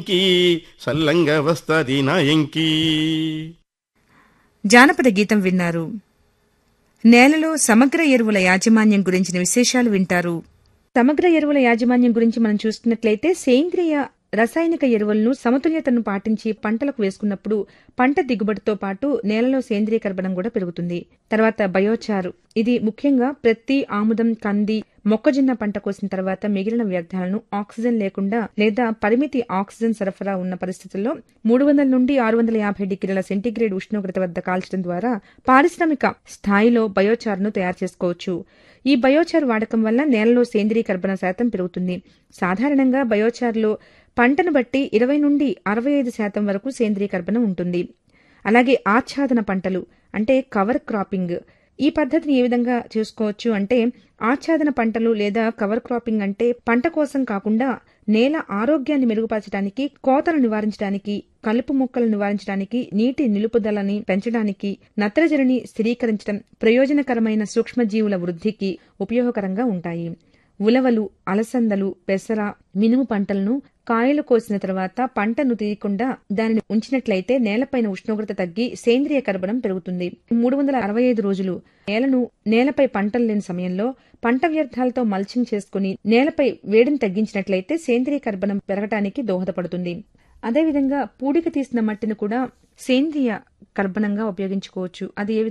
key సల్లంగా వస్తది నా ఎంకీ జానపద గీతం విన్నారు నేలలో సమగ్ర ఎరువుల యాజమాన్యం గురించిన విశేషాలు వింటారు సమగ్ర ఎరువుల యాజమాన్యం గురించి మనం చూస్తున్నట్లయితే సేంద్రియ రసాయనిక ఎరువులను సమతుల్యతను పాటించి పంటలకు వేసుకున్నప్పుడు పంట దిగుబడితో పాటు నేలలో సేంద్రియ కర్బనం కూడా పెరుగుతుంది తర్వాత బయోచారు ఇది ముఖ్యంగా ప్రతి ఆముదం కంది మొక్కజొన్న పంట కోసిన తర్వాత మిగిలిన వ్యర్థాలను ఆక్సిజన్ లేకుండా లేదా పరిమితి ఆక్సిజన్ సరఫరా ఉన్న పరిస్థితుల్లో మూడు వందల నుండి ఆరు వందల యాభై డిగ్రీల సెంటీగ్రేడ్ ఉష్ణోగ్రత వద్ద కాల్చడం ద్వారా పారిశ్రామిక స్థాయిలో బయోచార్ను తయారు చేసుకోవచ్చు ఈ బయోచార్ వాడకం వల్ల నేలలో సేంద్రీయ కర్బన శాతం పెరుగుతుంది సాధారణంగా బయోచార్లో పంటను బట్టి ఇరవై నుండి అరవై ఐదు శాతం వరకు సేంద్రీయ కర్బనం ఉంటుంది అలాగే ఆచ్ఛాదన పంటలు అంటే కవర్ క్రాపింగ్ ఈ పద్ధతిని ఏ విధంగా చేసుకోవచ్చు అంటే ఆచ్ఛాదన పంటలు లేదా కవర్ క్రాపింగ్ అంటే పంట కోసం కాకుండా నేల ఆరోగ్యాన్ని మెరుగుపరచడానికి కోతలు నివారించడానికి కలుపు మొక్కలు నివారించడానికి నీటి నిలుపుదలని పెంచడానికి నత్రజనిని స్థిరీకరించడం ప్రయోజనకరమైన సూక్ష్మజీవుల వృద్ధికి ఉపయోగకరంగా ఉంటాయి ఉలవలు అలసందలు పెసర మినుము పంటలను కాయలు కోసిన తర్వాత పంటను తీయకుండా దానిని ఉంచినట్లయితే నేలపైన ఉష్ణోగ్రత తగ్గి సేంద్రియ కర్బనం పెరుగుతుంది మూడు వందల అరవై ఐదు రోజులు నేలను నేలపై పంటలు లేని సమయంలో పంట వ్యర్థాలతో మల్చింగ్ చేసుకుని నేలపై వేడిని తగ్గించినట్లయితే సేంద్రియ కర్బనం పెరగటానికి దోహదపడుతుంది అదేవిధంగా పూడిక తీసిన మట్టిని కూడా సేంద్రియ కర్బనంగా ఉపయోగించుకోవచ్చు అది ఏ